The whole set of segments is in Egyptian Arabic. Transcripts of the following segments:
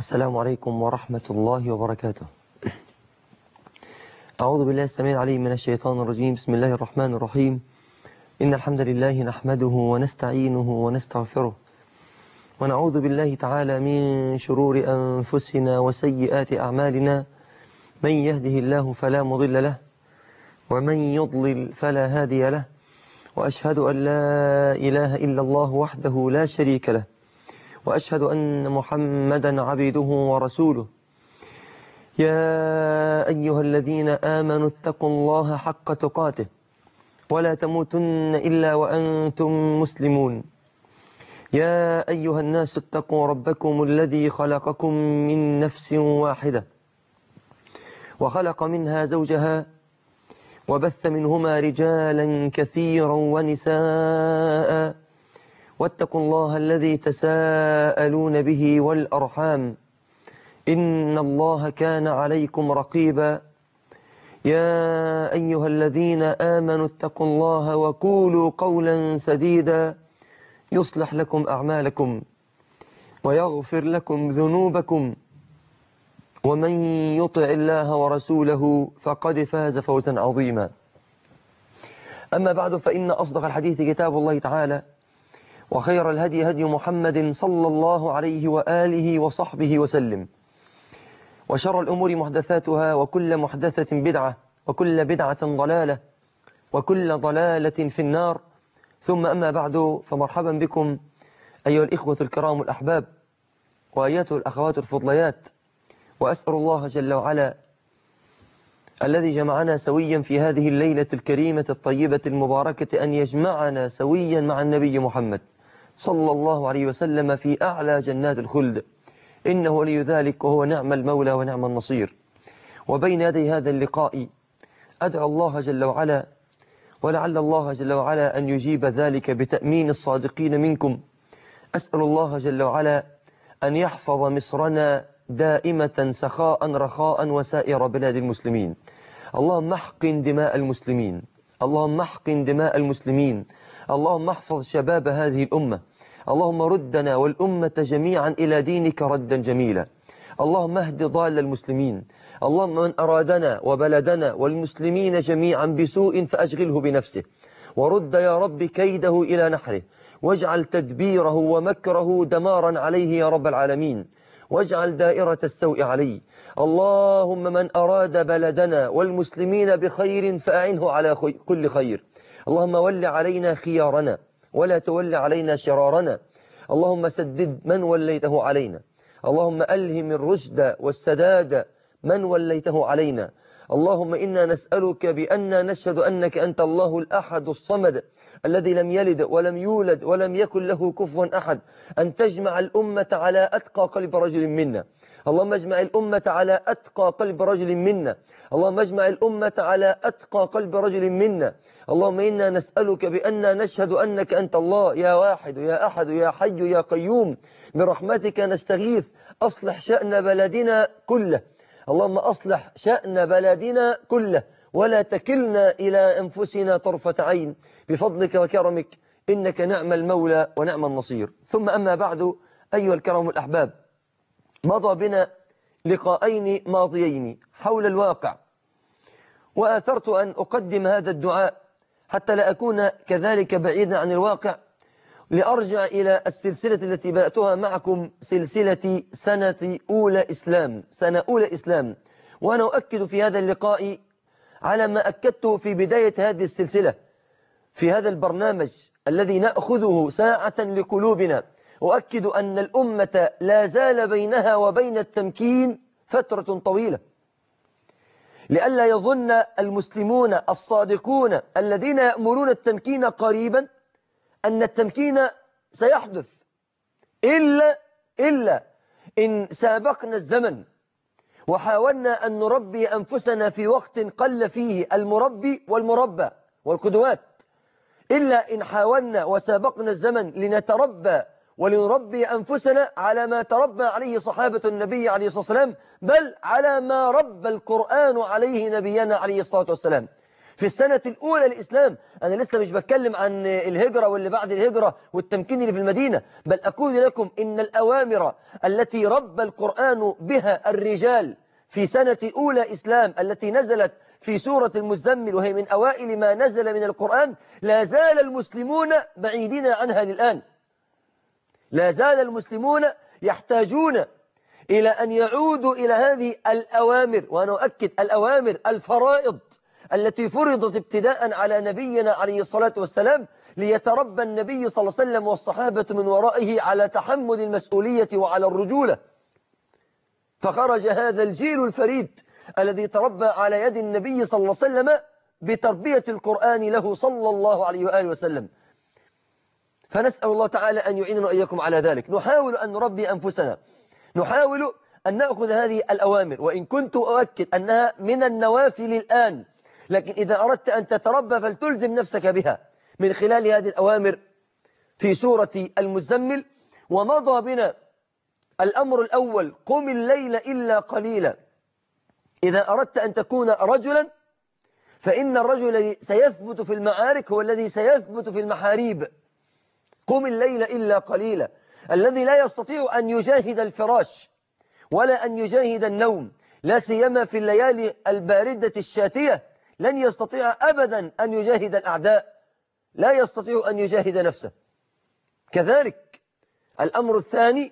السلام عليكم ورحمة الله وبركاته أعوذ بالله السميع العليم من الشيطان الرجيم بسم الله الرحمن الرحيم إن الحمد لله نحمده ونستعينه ونستغفره ونعوذ بالله تعالى من شرور أنفسنا وسيئات أعمالنا من يهده الله فلا مضل له ومن يضلل فلا هادي له وأشهد أن لا إله إلا الله وحده لا شريك له وأشهد أن محمدا عبده ورسوله يا أيها الذين آمنوا اتقوا الله حق تقاته ولا تموتن إلا وأنتم مسلمون يا أيها الناس اتقوا ربكم الذي خلقكم من نفس واحدة وخلق منها زوجها وبث منهما رجالا كثيرا ونساء واتقوا الله الذي تساءلون به والأرحام إن الله كان عليكم رقيبا يا أيها الذين آمنوا اتقوا الله وقولوا قولا سديدا يصلح لكم أعمالكم ويغفر لكم ذنوبكم ومن يطع الله ورسوله فقد فاز فوزا عظيما أما بعد فإن أصدق الحديث كتاب الله تعالى وخير الهدي هدي محمد صلى الله عليه وآله وصحبه وسلم وشر الأمور محدثاتها وكل محدثة بدعة وكل بدعة ضلالة وكل ضلالة في النار ثم أما بعد فمرحبا بكم أيها الإخوة الكرام الأحباب وأياته الأخوات الفضليات وأسأل الله جل وعلا الذي جمعنا سويا في هذه الليلة الكريمة الطيبة المباركة أن يجمعنا سويا مع النبي محمد صلى الله عليه وسلم في أعلى جنات الخلد إنه ولي ذلك وهو نعم المولى ونعم النصير وبين يدي هذا اللقاء أدعو الله جل وعلا ولعل الله جل وعلا أن يجيب ذلك بتأمين الصادقين منكم أسأل الله جل وعلا أن يحفظ مصرنا دائمة سخاء رخاء وسائر بلاد المسلمين اللهم احقن دماء المسلمين اللهم احقن دماء المسلمين اللهم احفظ شباب هذه الأمة اللهم ردنا والأمة جميعا إلى دينك ردا جميلا اللهم اهد ضال المسلمين اللهم من أرادنا وبلدنا والمسلمين جميعا بسوء فأشغله بنفسه ورد يا رب كيده إلى نحره واجعل تدبيره ومكره دمارا عليه يا رب العالمين واجعل دائرة السوء عليه اللهم من أراد بلدنا والمسلمين بخير فأعنه على كل خير اللهم ول علينا خيارنا ولا تول علينا شرارنا اللهم سدد من وليته علينا اللهم ألهم الرشد والسداد من وليته علينا اللهم إنا نسألك بأن نشهد أنك أنت الله الأحد الصمد الذي لم يلد ولم يولد ولم يكن له كفوا أحد أن تجمع الأمة على أتقى قلب رجل منا اللهم اجمع الأمة على أتقى قلب رجل منا اللهم اجمع الأمة على أتقى قلب رجل منا اللهم إنا نسألك بأن نشهد أنك أنت الله يا واحد يا أحد يا حي يا قيوم برحمتك نستغيث أصلح شأن بلدنا كله اللهم أصلح شأن بلدنا كله ولا تكلنا إلى أنفسنا طرفة عين بفضلك وكرمك إنك نعم المولى ونعم النصير ثم أما بعد أيها الكرم الأحباب مضى بنا لقاءين ماضيين حول الواقع وآثرت أن أقدم هذا الدعاء حتى لا أكون كذلك بعيدا عن الواقع لأرجع إلى السلسلة التي بدأتها معكم سلسلة سنة أولى إسلام سنة أولى إسلام وأنا أؤكد في هذا اللقاء على ما أكدته في بداية هذه السلسلة في هذا البرنامج الذي نأخذه ساعة لقلوبنا أؤكد أن الأمة لا زال بينها وبين التمكين فترة طويلة لئلا يظن المسلمون الصادقون الذين يأمرون التمكين قريبا أن التمكين سيحدث إلا إلا إن سابقنا الزمن وحاولنا أن نربي أنفسنا في وقت قل فيه المربي والمربى والقدوات إلا إن حاولنا وسابقنا الزمن لنتربى ولنربي أنفسنا على ما تربى عليه صحابة النبي عليه الصلاة والسلام بل على ما ربى القرآن عليه نبينا عليه الصلاة والسلام في السنة الأولى للإسلام أنا لسه مش بتكلم عن الهجرة واللي بعد الهجرة والتمكين اللي في المدينة بل أقول لكم إن الأوامر التي رب القرآن بها الرجال في سنة أولى إسلام التي نزلت في سورة المزمل وهي من أوائل ما نزل من القرآن لا زال المسلمون بعيدين عنها للآن لا زال المسلمون يحتاجون إلى أن يعودوا إلى هذه الأوامر وأنا أؤكد الأوامر الفرائض التي فرضت ابتداء على نبينا عليه الصلاة والسلام ليتربى النبي صلى الله عليه وسلم والصحابة من ورائه على تحمل المسؤولية وعلى الرجولة فخرج هذا الجيل الفريد الذي تربى على يد النبي صلى الله عليه وسلم بتربية القرآن له صلى الله عليه وآله وسلم فنسأل الله تعالى أن يعيننا وإياكم على ذلك نحاول أن نربي أنفسنا نحاول أن نأخذ هذه الأوامر وإن كنت أؤكد أنها من النوافل الآن لكن إذا أردت أن تتربى فلتلزم نفسك بها من خلال هذه الأوامر في سورة المزمل ومضى بنا الأمر الأول قم الليل إلا قليلا إذا أردت أن تكون رجلا فإن الرجل الذي سيثبت في المعارك هو الذي سيثبت في المحاريب قم الليل إلا قليلا الذي لا يستطيع أن يجاهد الفراش ولا أن يجاهد النوم لا سيما في الليالي الباردة الشاتية لن يستطيع أبدا أن يجاهد الأعداء لا يستطيع أن يجاهد نفسه كذلك الأمر الثاني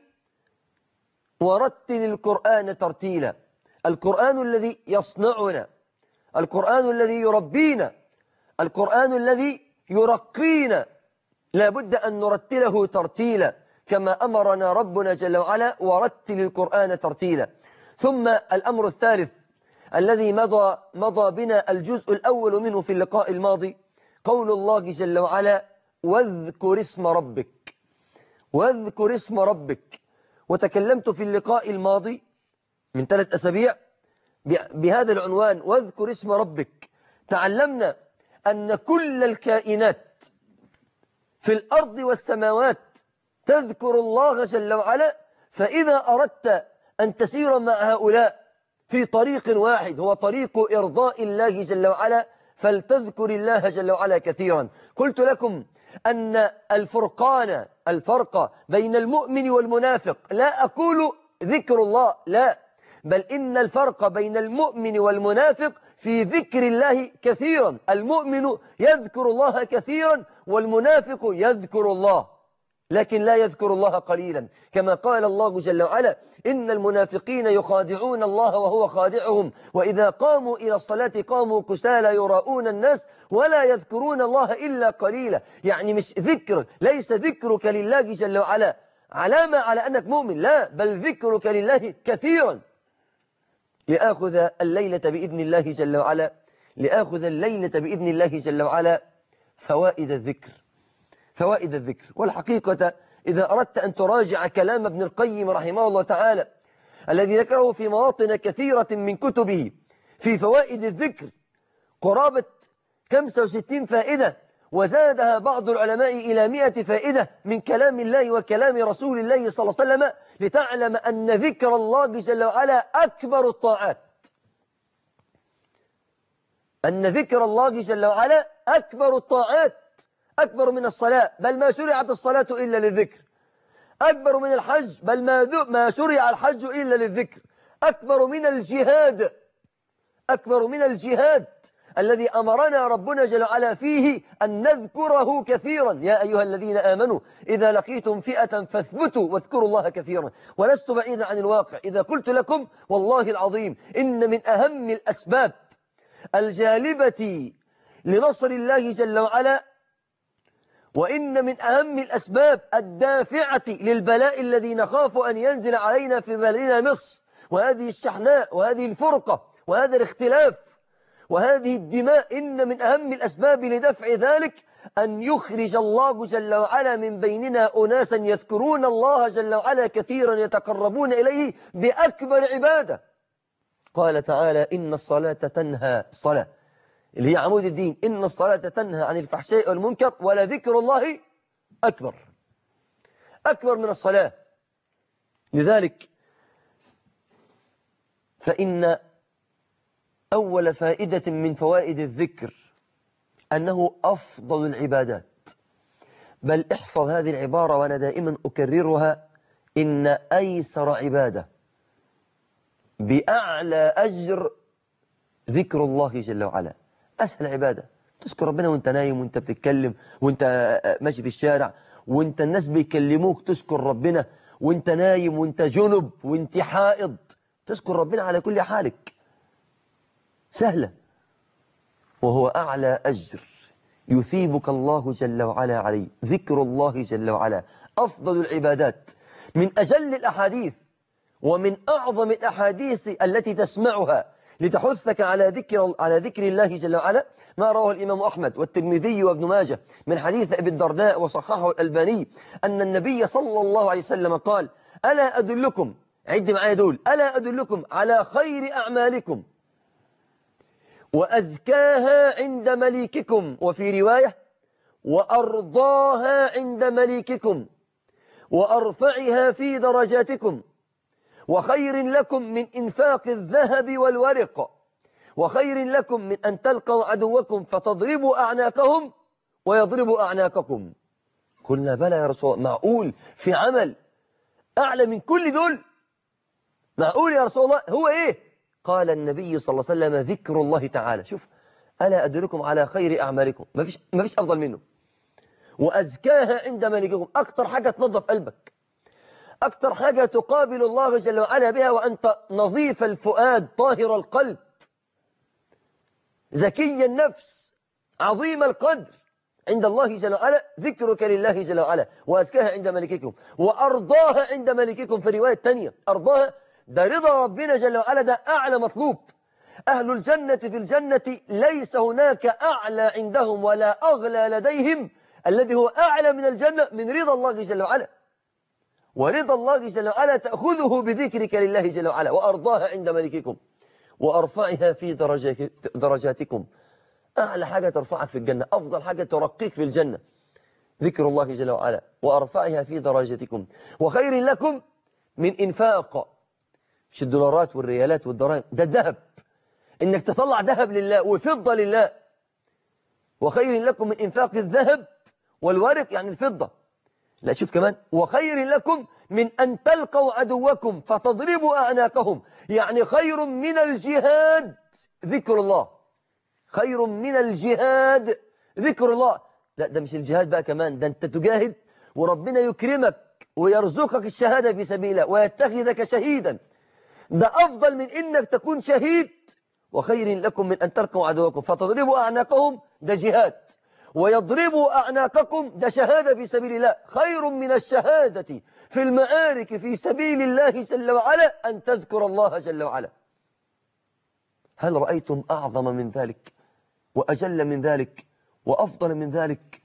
ورتل القرآن ترتيلا القرآن الذي يصنعنا القرآن الذي يربينا القرآن الذي يرقينا لا بد أن نرتله ترتيلا كما أمرنا ربنا جل وعلا ورتل القرآن ترتيلا ثم الأمر الثالث الذي مضى, مضى بنا الجزء الأول منه في اللقاء الماضي قول الله جل وعلا واذكر اسم ربك واذكر اسم ربك وتكلمت في اللقاء الماضي من ثلاث أسابيع بهذا العنوان واذكر اسم ربك تعلمنا أن كل الكائنات في الأرض والسماوات تذكر الله جل وعلا فإذا أردت أن تسير مع هؤلاء في طريق واحد هو طريق إرضاء الله جل وعلا فلتذكر الله جل وعلا كثيرا قلت لكم أن الفرقان الفرق بين المؤمن والمنافق لا أقول ذكر الله لا بل إن الفرق بين المؤمن والمنافق في ذكر الله كثيرا المؤمن يذكر الله كثيرا والمنافق يذكر الله لكن لا يذكر الله قليلا كما قال الله جل وعلا إن المنافقين يخادعون الله وهو خادعهم وإذا قاموا إلى الصلاة قاموا كسالى يراؤون الناس ولا يذكرون الله إلا قليلا يعني مش ذكر ليس ذكرك لله جل وعلا علامة على أنك مؤمن لا بل ذكرك لله كثيرا لآخذ الليلة بإذن الله جل وعلا لآخذ الليلة بإذن الله جل وعلا فوائد الذكر فوائد الذكر والحقيقة إذا أردت أن تراجع كلام ابن القيم رحمه الله تعالى الذي ذكره في مواطن كثيرة من كتبه في فوائد الذكر قرابة 65 فائدة وزادها بعض العلماء إلى 100 فائدة من كلام الله وكلام رسول الله صلى الله عليه وسلم لتعلم أن ذكر الله جل وعلا أكبر الطاعات أن ذكر الله جل وعلا أكبر الطاعات أكبر من الصلاة بل ما شرعت الصلاة إلا للذكر أكبر من الحج بل ما, ما شرع الحج إلا للذكر أكبر من الجهاد أكبر من الجهاد الذي أمرنا ربنا جل وعلا فيه أن نذكره كثيرا يا أيها الذين آمنوا إذا لقيتم فئة فاثبتوا واذكروا الله كثيرا ولست بعيدا عن الواقع إذا قلت لكم والله العظيم إن من أهم الأسباب الجالبة لنصر الله جل وعلا وإن من أهم الأسباب الدافعة للبلاء الذي نخاف أن ينزل علينا في بلدنا مصر وهذه الشحناء وهذه الفرقة وهذا الاختلاف وهذه الدماء إن من أهم الأسباب لدفع ذلك أن يخرج الله جل وعلا من بيننا أناسا يذكرون الله جل وعلا كثيرا يتقربون إليه بأكبر عبادة قال تعالى إن الصلاة تنهى الصلاة اللي هي عمود الدين إن الصلاة تنهى عن الفحشاء والمنكر ولذكر الله أكبر أكبر من الصلاة لذلك فإن أول فائدة من فوائد الذكر أنه أفضل العبادات بل احفظ هذه العبارة وأنا دائما أكررها إن أيسر عبادة بأعلى أجر ذكر الله جل وعلا أسهل عبادة تذكر ربنا وانت نايم وانت بتتكلم وانت ماشي في الشارع وانت الناس بيكلموك تذكر ربنا وانت نايم وانت جنب وانت حائض تذكر ربنا على كل حالك سهلة وهو أعلى أجر يثيبك الله جل وعلا عليه ذكر الله جل وعلا أفضل العبادات من أجل الأحاديث ومن أعظم الأحاديث التي تسمعها لتحثك على ذكر على ذكر الله جل وعلا ما رواه الإمام أحمد والترمذي وابن ماجه من حديث أبي الدرداء وصححه الألباني أن النبي صلى الله عليه وسلم قال ألا أدلكم عد معايا دول ألا أدلكم على خير أعمالكم وأزكاها عند مليككم وفي رواية وأرضاها عند مليككم وأرفعها في درجاتكم وخير لكم من إنفاق الذهب والورق وخير لكم من أن تلقوا عدوكم فتضربوا أعناقهم ويضربوا أعناقكم قلنا بلى يا رسول الله معقول في عمل أعلى من كل دول معقول يا رسول الله هو إيه قال النبي صلى الله عليه وسلم ذكر الله تعالى شوف ألا أدلكم على خير أعمالكم ما فيش, ما فيش أفضل منه وأزكاها عند ملككم أكتر حاجة تنظف قلبك أكتر حاجة تقابل الله جل وعلا بها وأنت نظيف الفؤاد طاهر القلب زكي النفس عظيم القدر عند الله جل وعلا ذكرك لله جل وعلا وأزكاها عند ملككم وأرضاها عند ملككم في رواية تانية أرضاها ده رضا ربنا جل وعلا ده أعلى مطلوب أهل الجنة في الجنة ليس هناك أعلى عندهم ولا أغلى لديهم الذي هو أعلى من الجنة من رضا الله جل وعلا ورضا الله جل وعلا تأخذه بذكرك لله جل وعلا وأرضاها عند ملككم وأرفعها في درجاتكم أعلى حاجة ترفعك في الجنة أفضل حاجة ترقيك في الجنة ذكر الله جل وعلا وأرفعها في درجاتكم وخير لكم من إنفاق مش الدولارات والريالات والدراهم ده الذهب إنك تطلع ذهب لله وفضة لله وخير لكم من إنفاق الذهب والورق يعني الفضة لا شوف كمان وخير لكم من أن تلقوا عدوكم فتضربوا أعناقهم يعني خير من الجهاد ذكر الله خير من الجهاد ذكر الله لا ده مش الجهاد بقى كمان ده أنت تجاهد وربنا يكرمك ويرزقك الشهادة في سبيله ويتخذك شهيدا ده أفضل من إنك تكون شهيد وخير لكم من أن تلقوا عدوكم فتضربوا أعناقهم ده جهاد ويضربوا أعناقكم ده شهادة في سبيل الله خير من الشهادة في المعارك في سبيل الله جل وعلا أن تذكر الله جل وعلا هل رأيتم أعظم من ذلك وأجل من ذلك وأفضل من ذلك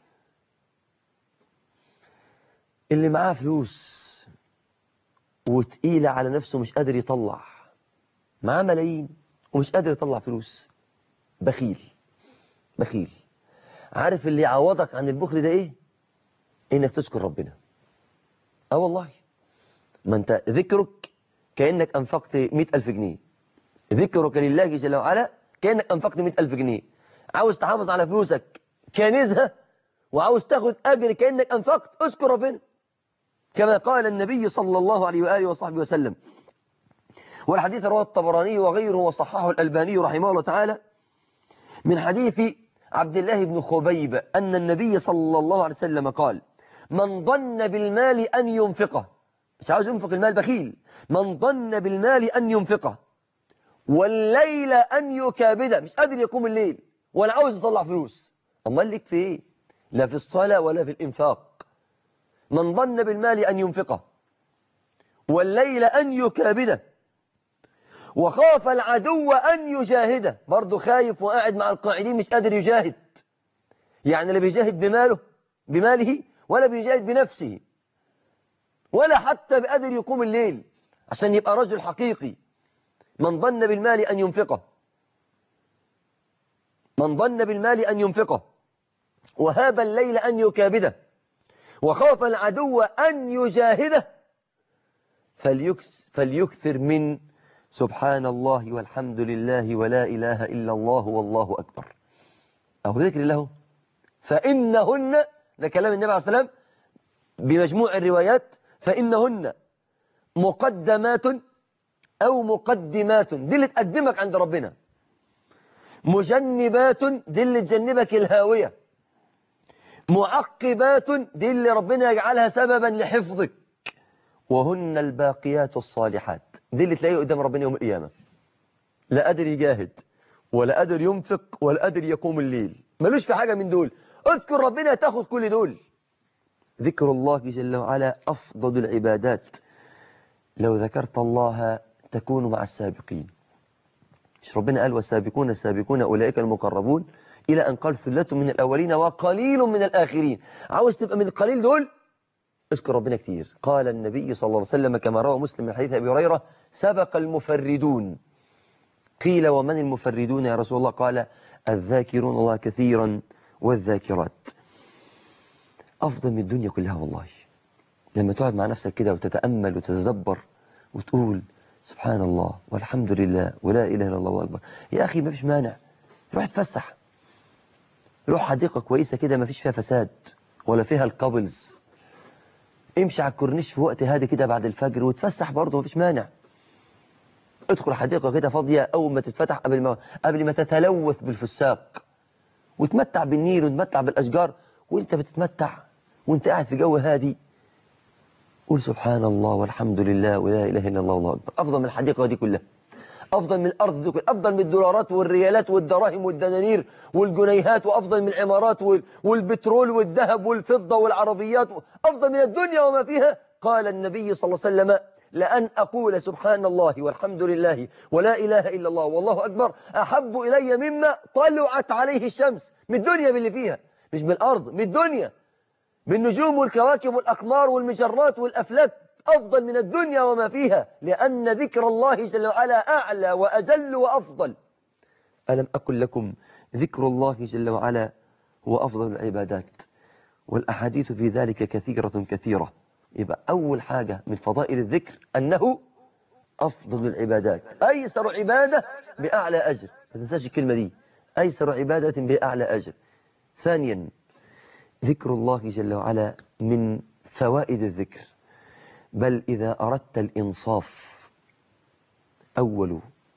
اللي معاه فلوس وتقيلة على نفسه مش قادر يطلع معاه ملايين ومش قادر يطلع فلوس بخيل بخيل عارف اللي يعوضك عن البخل ده ايه انك تذكر ربنا اه والله ما انت ذكرك كأنك أنفقت مئة ألف جنيه ذكرك لله جل وعلا كأنك أنفقت مئة ألف جنيه عاوز تحافظ على فلوسك كنزها وعاوز تاخد أجر كأنك أنفقت اذكر ربنا كما قال النبي صلى الله عليه وآله وصحبه وسلم والحديث رواه الطبراني وغيره وصححه الألباني رحمه الله تعالى من حديث عبد الله بن خبيب أن النبي صلى الله عليه وسلم قال من ظن بالمال أن ينفقه مش عاوز ينفق المال بخيل من ظن بالمال أن ينفقه والليل أن يكابده مش قادر يقوم الليل ولا عاوز يطلع فلوس أمال لك في إيه لا في الصلاة ولا في الإنفاق من ظن بالمال أن ينفقه والليل أن يكابده وخاف العدو أن يجاهده برضه خايف وقاعد مع القاعدين مش قادر يجاهد يعني لا بيجاهد بماله بماله ولا بيجاهد بنفسه ولا حتى بقدر يقوم الليل عشان يبقى رجل حقيقي من ظن بالمال أن ينفقه من ظن بالمال أن ينفقه وهاب الليل أن يكابده وخاف العدو أن يجاهده فليكثر من سبحان الله والحمد لله ولا إله إلا الله والله أكبر أو ذكر الله فإنهن ده كلام النبي عليه الصلاة والسلام بمجموع الروايات فإنهن مقدمات أو مقدمات دي اللي تقدمك عند ربنا مجنبات دي اللي تجنبك الهاوية معقبات دي اللي ربنا يجعلها سببا لحفظك وهن الباقيات الصالحات دي اللي تلاقيه قدام ربنا يوم القيامة لا قادر يجاهد ولا قادر ينفق ولا قادر يقوم الليل ملوش في حاجة من دول اذكر ربنا تاخد كل دول ذكر الله جل وعلا أفضل العبادات لو ذكرت الله تكون مع السابقين مش ربنا قال والسابقون السابقون أولئك المقربون إلى أن قال ثلة من الأولين وقليل من الآخرين عاوز تبقى من القليل دول اذكر ربنا كتير قال النبي صلى الله عليه وسلم كما روى مسلم من حديث أبي هريرة سبق المفردون قيل ومن المفردون يا رسول الله قال الذاكرون الله كثيرا والذاكرات أفضل من الدنيا كلها والله لما تقعد مع نفسك كده وتتأمل وتتدبر وتقول سبحان الله والحمد لله ولا إله إلا الله أكبر يا أخي ما فيش مانع روح تفسح روح حديقة كويسة كده ما فيش فيها فساد ولا فيها الكابلز امشي على الكورنيش في وقت هادي كده بعد الفجر وتفسح برضه ما فيش مانع ادخل حديقة كده فاضية أول ما تتفتح قبل ما قبل ما تتلوث بالفساق وتمتع بالنيل وتمتع بالأشجار وانت بتتمتع وانت قاعد في جو هادي قول سبحان الله والحمد لله ولا إله إلا الله والله أكبر أفضل من الحديقة دي كلها أفضل من الأرض دي كلها أفضل من الدولارات والريالات والدراهم والدنانير والجنيهات وأفضل من العمارات وال- والبترول والذهب والفضة والعربيات أفضل من الدنيا وما فيها قال النبي صلى الله عليه وسلم لأن أقول سبحان الله والحمد لله ولا إله إلا الله والله أكبر أحب إلي مما طلعت عليه الشمس من الدنيا باللي فيها مش من الأرض من الدنيا بالنجوم والكواكب والأقمار والمجرات والأفلاك أفضل من الدنيا وما فيها لأن ذكر الله جل وعلا أعلى وأجل وأفضل ألم أقل لكم ذكر الله جل وعلا هو أفضل العبادات والأحاديث في ذلك كثيرة كثيرة يبقى أول حاجة من فضائل الذكر أنه أفضل العبادات أيسر عبادة بأعلى أجر ما تنساش الكلمة دي أيسر عبادة بأعلى أجر ثانيا ذكر الله جل وعلا من فوائد الذكر بل إذا أردت الإنصاف أول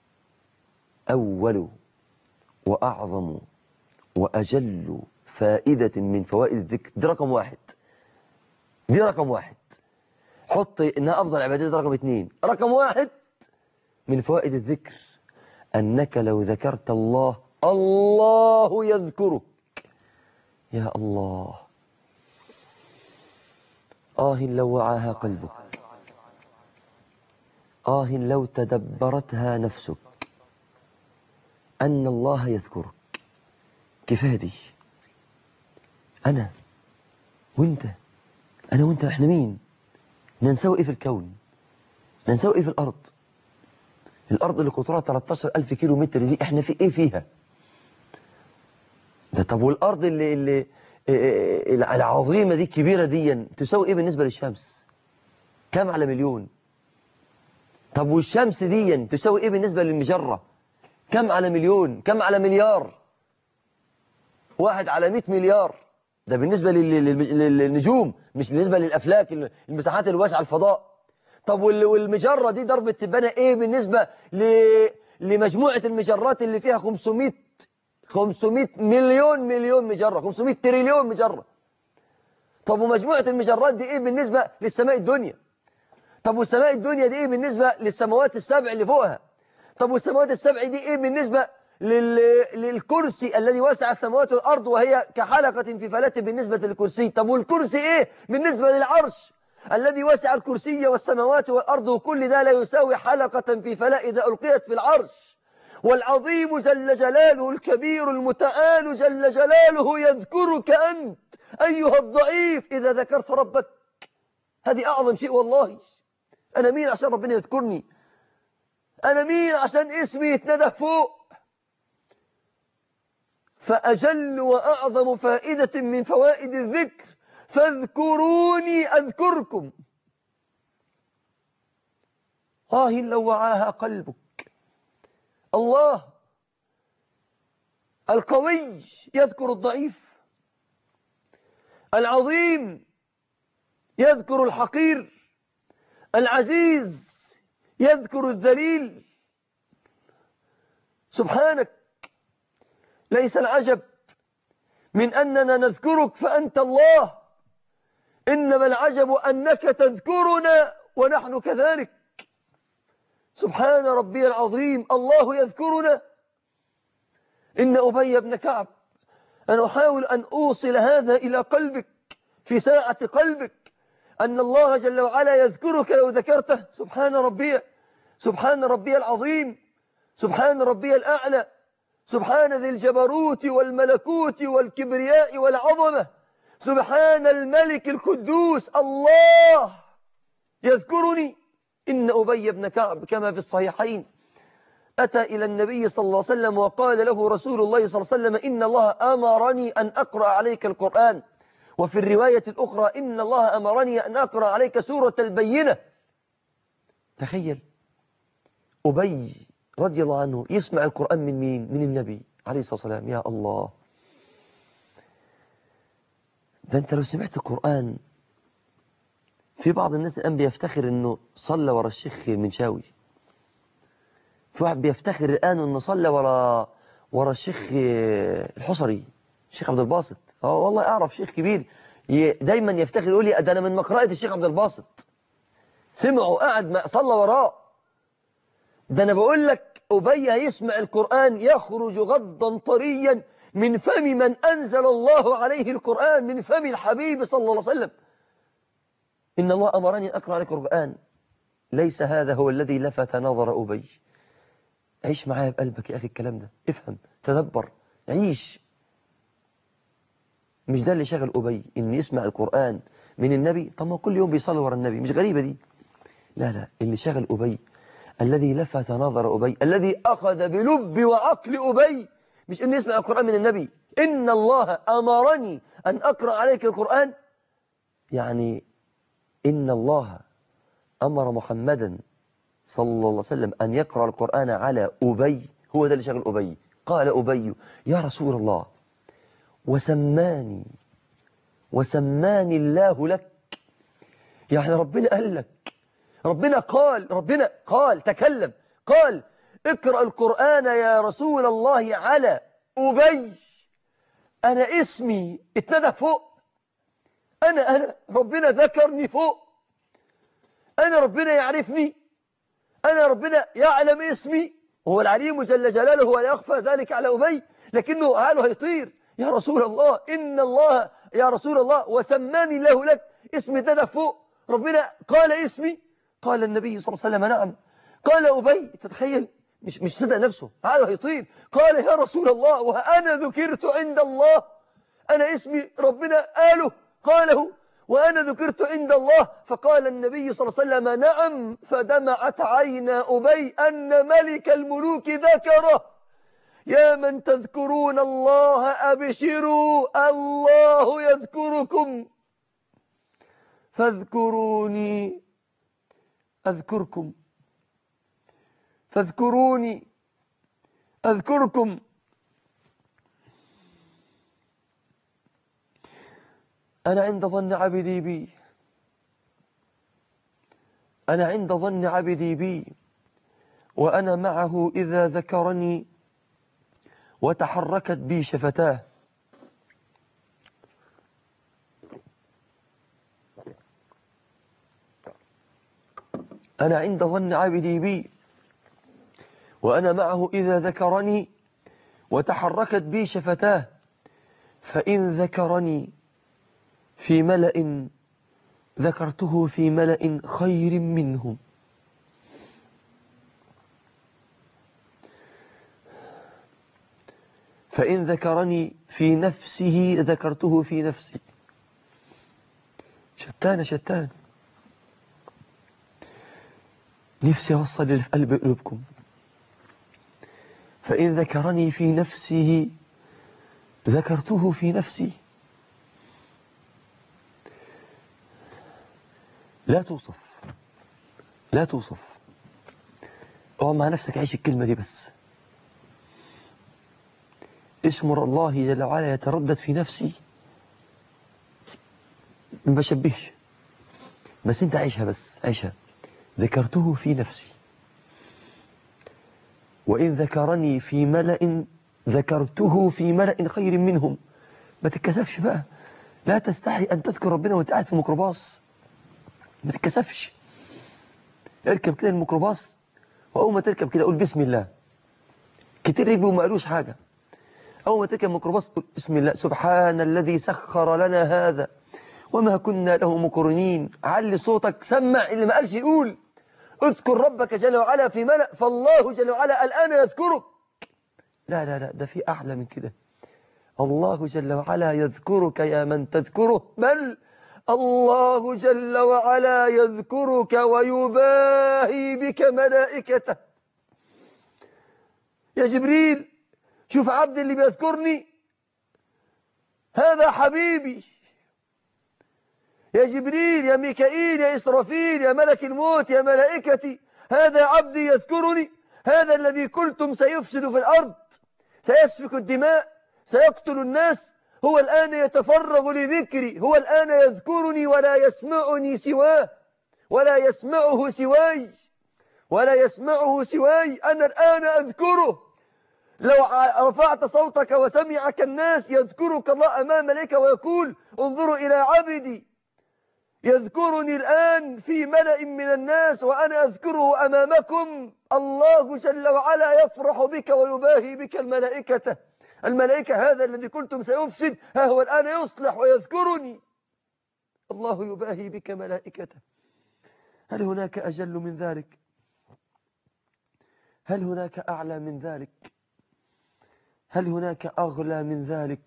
أول وأعظم وأجل فائدة من فوائد الذكر دي رقم واحد دي رقم واحد حط إنها أفضل عبادات رقم اثنين رقم واحد من فوائد الذكر أنك لو ذكرت الله الله يذكرك يا الله آه لو وعاها قلبك آه لو تدبرتها نفسك أن الله يذكرك كفاية دي أنا وأنت أنا وأنت إحنا مين ننسوي إيه في الكون ننسوي إيه في الأرض الأرض اللي قطرها 13 ألف كيلو متر دي إحنا في إيه فيها ده طب والأرض اللي, اللي إيه العظيمة دي الكبيرة دي تساوي إيه بالنسبة للشمس كم على مليون طب والشمس دي تساوي إيه بالنسبة للمجرة كم على مليون كم على مليار واحد على 100 مليار ده بالنسبة لل- لل- للنجوم مش بالنسبة للأفلاك المساحات الواسعة الفضاء طب وال- والمجرة دي ضربة تبانة ايه بالنسبة ل- لمجموعة المجرات اللي فيها 500 500 مليون مليون مجرة 500 تريليون مجرة طب ومجموعة المجرات دي ايه بالنسبة للسماء الدنيا طب والسماء الدنيا دي ايه بالنسبة للسماوات السبع اللي فوقها طب والسماوات السبع دي ايه بالنسبة لل... للكرسي الذي وسع السماوات والأرض وهي كحلقة في فلاة بالنسبة للكرسي طب والكرسي ايه بالنسبة للعرش الذي وسع الكرسي والسماوات والأرض وكل ده لا يساوي حلقة في فلاة إذا ألقيت في العرش والعظيم جل جلاله الكبير المتعال جل جلاله يذكرك أنت أيها الضعيف إذا ذكرت ربك هذه أعظم شيء والله أنا مين عشان ربنا يذكرني أنا مين عشان اسمي يتندى فوق فأجل وأعظم فائدة من فوائد الذكر فاذكروني أذكركم آه لو وعاها قلبك الله القوي يذكر الضعيف العظيم يذكر الحقير العزيز يذكر الذليل سبحانك ليس العجب من أننا نذكرك فأنت الله إنما العجب أنك تذكرنا ونحن كذلك سبحان ربي العظيم الله يذكرنا إن أبي بن كعب أنا أحاول أن أوصل هذا إلى قلبك في ساعة قلبك أن الله جل وعلا يذكرك لو ذكرته سبحان ربي سبحان ربي العظيم سبحان ربي الأعلى سبحان ذي الجبروت والملكوت والكبرياء والعظمة سبحان الملك القدوس الله يذكرني إن أبي بن كعب كما في الصحيحين أتى إلى النبي صلى الله عليه وسلم وقال له رسول الله صلى الله عليه وسلم إن الله أمرني أن أقرأ عليك القرآن وفي الرواية الأخرى إن الله أمرني أن أقرأ عليك سورة البينة تخيل أبي رضي الله عنه يسمع القرآن من مين؟ من النبي عليه الصلاة والسلام يا الله ده أنت لو سمعت القرآن في بعض الناس الآن بيفتخر أنه صلى ورا الشيخ المنشاوي في واحد بيفتخر الآن أنه صلى ورا ورا الشيخ الحصري الشيخ عبد الباسط اه والله أعرف شيخ كبير دايما يفتخر يقول لي ده أنا من مقرأة الشيخ عبد الباسط سمعوا قاعد صلى وراه ده أنا بقول لك أبي يسمع القرآن يخرج غضا طريا من فم من أنزل الله عليه القرآن من فم الحبيب صلى الله عليه وسلم إن الله أمرني أن أقرأ عليك القرآن ليس هذا هو الذي لفت نظر أبي عيش معايا بقلبك يا أخي الكلام ده افهم تدبر عيش مش ده اللي شغل أبي إن يسمع القرآن من النبي طب ما كل يوم بيصلي ورا النبي مش غريبة دي لا لا اللي شغل أبي الذي لفت نظر أبي الذي أخذ بلب وعقل أبي مش إن يسمع القرآن من النبي إن الله أمرني أن أقرأ عليك القرآن يعني إن الله أمر محمدا صلى الله عليه وسلم أن يقرأ القرآن على أبي هو ده اللي شغل أبي قال أبي يا رسول الله وسماني وسماني الله لك يعني ربنا قال لك ربنا قال ربنا قال تكلم قال اقرأ القرآن يا رسول الله على أبي أنا اسمي اتندى فوق أنا أنا ربنا ذكرني فوق أنا ربنا يعرفني أنا ربنا يعلم اسمي وهو العليم جل جلاله ولا يخفى ذلك على أبي لكنه حاله هيطير يا رسول الله إن الله يا رسول الله وسماني الله لك اسمي اتندى فوق ربنا قال اسمي قال النبي صلى الله عليه وسلم نعم قال أبي تتخيل مش مش صدق نفسه هذا هيطير قال يا رسول الله وأنا ذكرت عند الله أنا اسمي ربنا قاله قاله وأنا ذكرت عند الله فقال النبي صلى الله عليه وسلم نعم فدمعت عينا أبي أن ملك الملوك ذكره يا من تذكرون الله أبشروا الله يذكركم فاذكروني أذكركم فاذكروني أذكركم أنا عند ظن عبدي بي أنا عند ظن عبدي بي وأنا معه إذا ذكرني وتحركت بي شفتاه أنا عند ظن عبدي بي وأنا معه إذا ذكرني وتحركت بي شفتاه فإن ذكرني في ملأ ذكرته في ملأ خير منهم فإن ذكرني في نفسه ذكرته في نفسي شتان شتان نفسي أوصل اللي في قلب قلوبكم فإن ذكرني في نفسه ذكرته في نفسي لا توصف لا توصف اقعد مع نفسك عيش الكلمة دي بس اسم الله جل وعلا يتردد في نفسي ما بشبهش بس انت عيشها بس عيشها ذكرته في نفسي وإن ذكرني في ملأ ذكرته في ملأ خير منهم ما تتكسفش بقى لا تستحي أن تذكر ربنا وانت قاعد في ميكروباص ما تتكسفش اركب كده الميكروباص وأول ما تركب كده قول بسم الله كتير ركبوا وما قالوش حاجة أول ما تركب الميكروباص قول بسم الله سبحان الذي سخر لنا هذا وما كنا له مقرنين علي صوتك سمع اللي ما قالش يقول اذكر ربك جل وعلا في ملأ فالله جل وعلا الآن يذكرك لا لا لا ده في أعلى من كده الله جل وعلا يذكرك يا من تذكره بل الله جل وعلا يذكرك ويباهي بك ملائكته يا جبريل شوف عبد اللي بيذكرني هذا حبيبي يا جبريل يا ميكائيل يا إسرافيل يا ملك الموت يا ملائكتي هذا عبدي يذكرني هذا الذي قلتم سيفسد في الأرض سيسفك الدماء سيقتل الناس هو الآن يتفرغ لذكري هو الآن يذكرني ولا يسمعني سواه ولا يسمعه سواي ولا يسمعه سواي أنا الآن أذكره لو رفعت صوتك وسمعك الناس يذكرك الله أمام ملك ويقول انظروا إلى عبدي يذكرني الآن في ملأ من الناس وأنا أذكره أمامكم الله جل وعلا يفرح بك ويباهي بك الملائكة الملائكة هذا الذي قلتم سيفسد ها هو الآن يصلح ويذكرني الله يباهي بك ملائكته هل هناك أجل من ذلك هل هناك أعلى من ذلك هل هناك أغلى من ذلك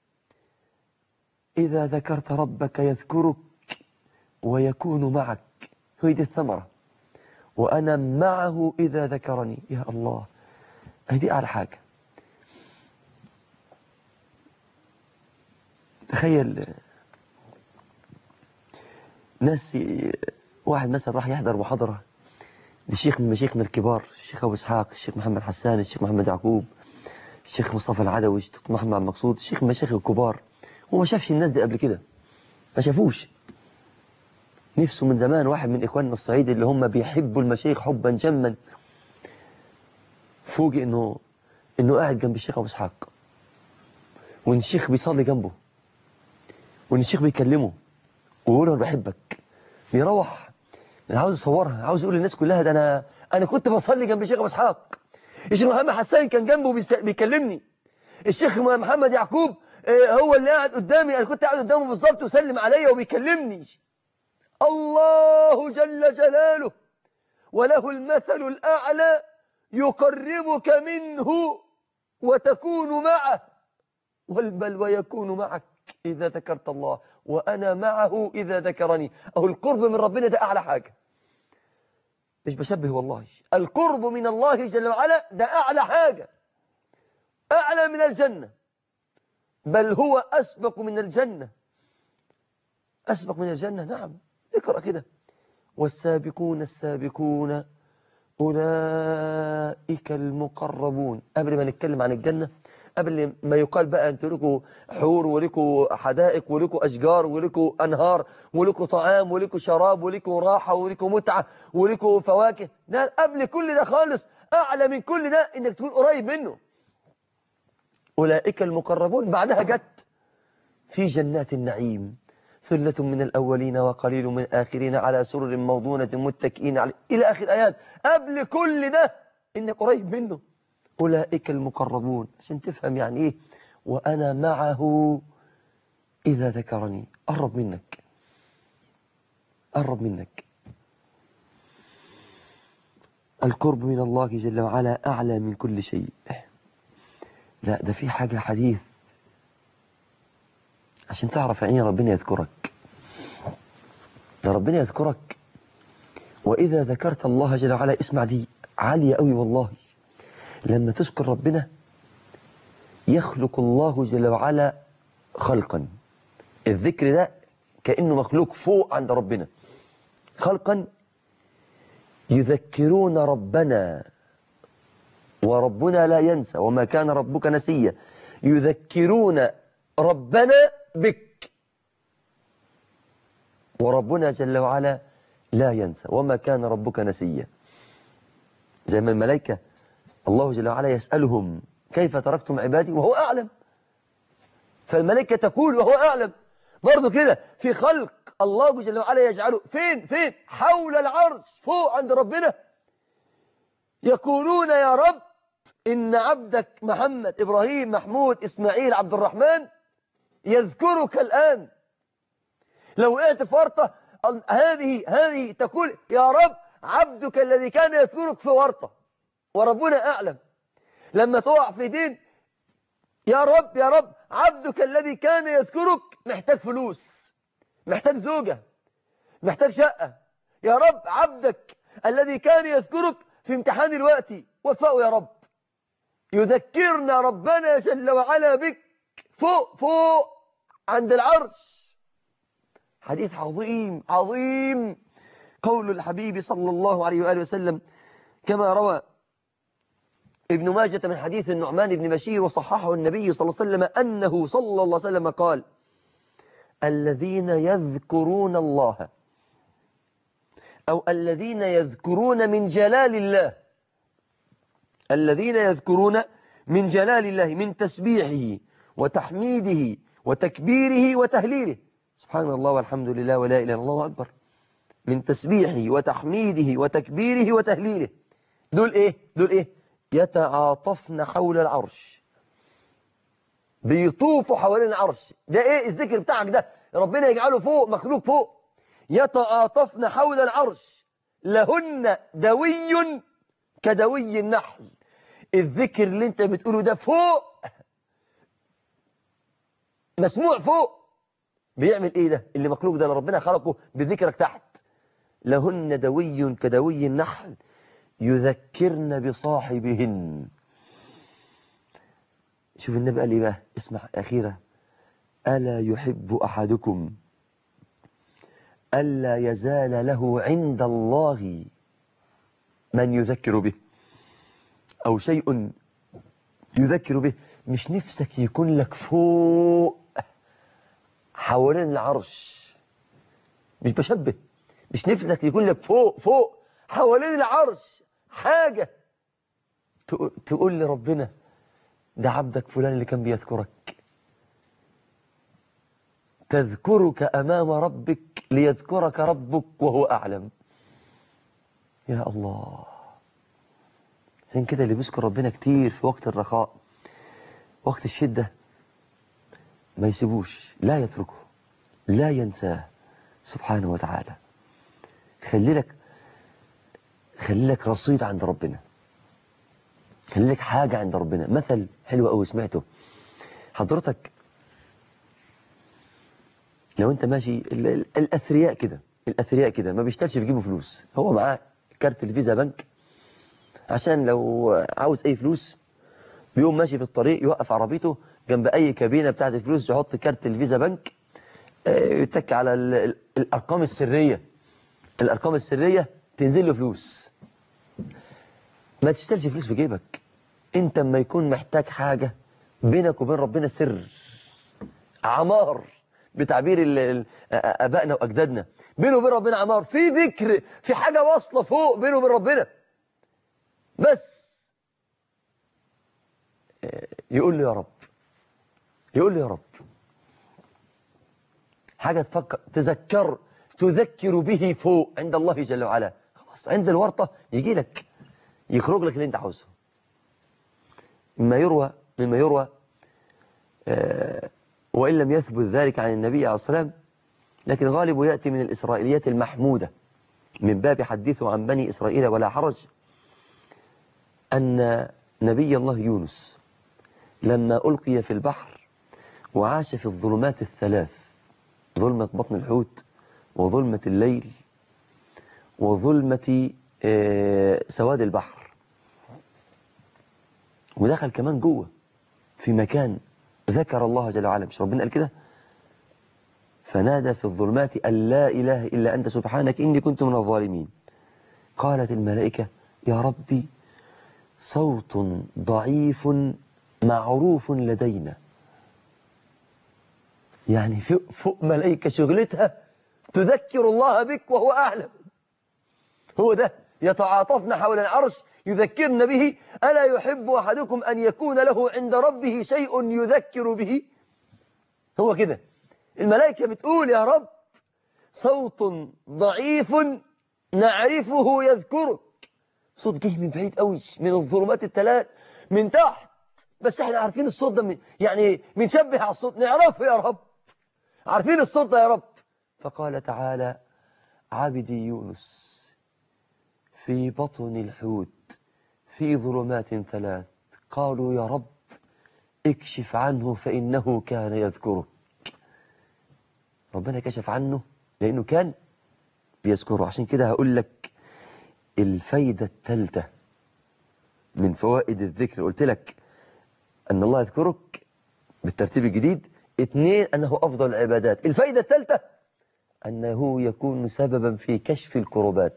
إذا ذكرت ربك يذكرك ويكون معك هي دي الثمرة وأنا معه إذا ذكرني يا الله هذه أعلى حاجة تخيل ناس واحد مثلا راح يحضر محاضرة لشيخ من مشايخنا الكبار الشيخ أبو إسحاق الشيخ محمد حسان الشيخ محمد يعقوب الشيخ مصطفى العدوي الشيخ محمد مقصود الشيخ من مشايخ الكبار هو ما شافش الناس دي قبل كده ما شافوش نفسه من زمان واحد من إخواننا الصعيد اللي هم بيحبوا المشايخ حبا جما فوجئ إنه إنه قاعد جنب الشيخ أبو إسحاق وإن الشيخ بيصلي جنبه وإن الشيخ بيكلمه ويقول له أنا بحبك بيروح أنا عاوز أصورها عاوز أقول للناس كلها ده أنا أنا كنت بصلي جنب الشيخ أبو إسحاق الشيخ محمد حسان كان جنبه بيكلمني الشيخ محمد يعقوب هو اللي قاعد قدامي أنا كنت قاعد قدامه بالظبط وسلم عليا وبيكلمني الله جل جلاله وله المثل الأعلى يقربك منه وتكون معه بل ويكون معك إذا ذكرت الله وأنا معه إذا ذكرني أو القرب من ربنا ده أعلى حاجة مش بشبه والله القرب من الله جل وعلا ده أعلى حاجة أعلى من الجنة بل هو أسبق من الجنة أسبق من الجنة نعم اقرأ كده والسابقون السابقون أولئك المقربون قبل ما نتكلم عن الجنة قبل ما يقال بقى أنتوا لكم حور ولكم حدائق ولكم أشجار ولكم أنهار ولكم طعام ولكم شراب ولكم راحة ولكم متعة ولكم فواكه ده قبل كل ده خالص أعلى من كل ده إنك تكون قريب منه أولئك المقربون بعدها جت في جنات النعيم ثلة من الأولين وقليل من الآخرين على سرر موضونة متكئين على إلى آخر آيات قبل كل ده إنك قريب منه أولئك المقربون عشان تفهم يعني إيه وأنا معه إذا ذكرني قرب منك قرب منك القرب من الله جل وعلا أعلى من كل شيء لا ده في حاجة حديث عشان تعرف يعني ربنا يذكرك ده ربنا يذكرك وإذا ذكرت الله جل وعلا اسمع دي عالية قوي والله لما تذكر ربنا يخلق الله جل وعلا خلقا الذكر ده كأنه مخلوق فوق عند ربنا خلقا يذكرون ربنا وربنا لا ينسى وما كان ربك نسيا يذكرون ربنا بك وربنا جل وعلا لا ينسى وما كان ربك نسيا زي ما الملائكة الله جل وعلا يسألهم كيف تركتم عبادي وهو أعلم فالملائكة تقول وهو أعلم برضو كده في خلق الله جل وعلا يجعله فين فين حول العرش فوق عند ربنا يقولون يا رب إن عبدك محمد إبراهيم محمود إسماعيل عبد الرحمن يذكرك الآن لو وقعت في ورطة هذه هذه تقول يا رب عبدك الذي كان يذكرك في ورطة وربنا أعلم لما تقع في دين يا رب يا رب عبدك الذي كان يذكرك محتاج فلوس محتاج زوجة محتاج شقة يا رب عبدك الذي كان يذكرك في امتحان الوقت وفقه يا رب يذكرنا ربنا جل وعلا بك فوق فوق عند العرش حديث عظيم عظيم قول الحبيب صلى الله عليه وآله وسلم كما روى ابن ماجة من حديث النعمان بن بشير وصححه النبي صلى الله عليه وسلم أنه صلى الله عليه وسلم قال الذين يذكرون الله أو الذين يذكرون من جلال الله الذين يذكرون من جلال الله من تسبيحه وتحميده وتكبيره وتهليله سبحان الله والحمد لله ولا إله إلا الله أكبر من تسبيحه وتحميده وتكبيره وتهليله دول إيه دول إيه يتعاطفن حول العرش بيطوفوا حوالين العرش ده إيه الذكر بتاعك ده ربنا يجعله فوق مخلوق فوق يتعاطفن حول العرش لهن دوي كدوي النحل الذكر اللي انت بتقوله ده فوق مسموع فوق بيعمل ايه ده اللي مخلوق ده اللي ربنا خلقه بذكرك تحت لهن دوي كدوي النحل يذكرن بصاحبهن شوف النبي قال ايه بقى اسمع اخيرا الا يحب احدكم الا يزال له عند الله من يذكر به أو شيء يذكر به مش نفسك يكون لك فوق حوالين العرش مش بشبه مش نفسك يكون لك فوق فوق حوالين العرش حاجة تقول لربنا ده عبدك فلان اللي كان بيذكرك تذكرك أمام ربك ليذكرك ربك وهو أعلم يا الله عشان كده اللي بيذكر ربنا كتير في وقت الرخاء وقت الشدة ما يسيبوش لا يتركه لا ينساه سبحانه وتعالى خلي لك خلي لك رصيد عند ربنا خلي لك حاجة عند ربنا مثل حلو قوي سمعته حضرتك لو انت ماشي الأثرياء كده الأثرياء كده ما بيشتغلش في جيبه فلوس هو معاه كارت الفيزا بنك عشان لو عاوز اي فلوس بيقوم ماشي في الطريق يوقف عربيته جنب اي كابينه بتاعت الفلوس يحط كارت الفيزا بنك يتك على الارقام السريه الارقام السريه تنزل له فلوس ما تشتريش فلوس في جيبك انت اما يكون محتاج حاجه بينك وبين ربنا سر عمار بتعبير ابائنا واجدادنا بينه وبين ربنا عمار في ذكر في حاجه واصله فوق بينه وبين ربنا بس يقول له يا رب يقول له يا رب حاجة تفكر تذكر تذكر به فوق عند الله جل وعلا خلاص عند الورطة يجي لك يخرج لك اللي انت عاوزه مما يروى مما يروى آه وإن لم يثبت ذلك عن النبي عليه الصلاة والسلام لكن غالب يأتي من الإسرائيليات المحمودة من باب حديثه عن بني إسرائيل ولا حرج أن نبي الله يونس لما ألقي في البحر وعاش في الظلمات الثلاث ظلمة بطن الحوت وظلمة الليل وظلمة سواد البحر ودخل كمان جوه في مكان ذكر الله جل وعلا مش ربنا قال كده فنادى في الظلمات أن لا إله إلا أنت سبحانك إني كنت من الظالمين قالت الملائكة يا ربي صوت ضعيف معروف لدينا يعني فوق, فوق ملائكة شغلتها تذكر الله بك وهو أعلم هو ده يتعاطفن حول العرش يذكرن به ألا يحب أحدكم أن يكون له عند ربه شيء يذكر به هو كده الملائكة بتقول يا رب صوت ضعيف نعرفه يذكرك صوت جه من بعيد قوي من الظلمات الثلاث من تحت بس احنا عارفين الصوت ده من يعني بنشبه على الصوت نعرفه يا رب عارفين الصوت ده يا رب فقال تعالى عبدي يونس في بطن الحوت في ظلمات ثلاث قالوا يا رب اكشف عنه فإنه كان يذكرك ربنا كشف عنه لأنه كان بيذكره عشان كده هقول لك الفايدة الثالثة من فوائد الذكر قلت لك أن الله يذكرك بالترتيب الجديد اثنين أنه أفضل العبادات الفايدة الثالثة أنه يكون سببا في كشف الكربات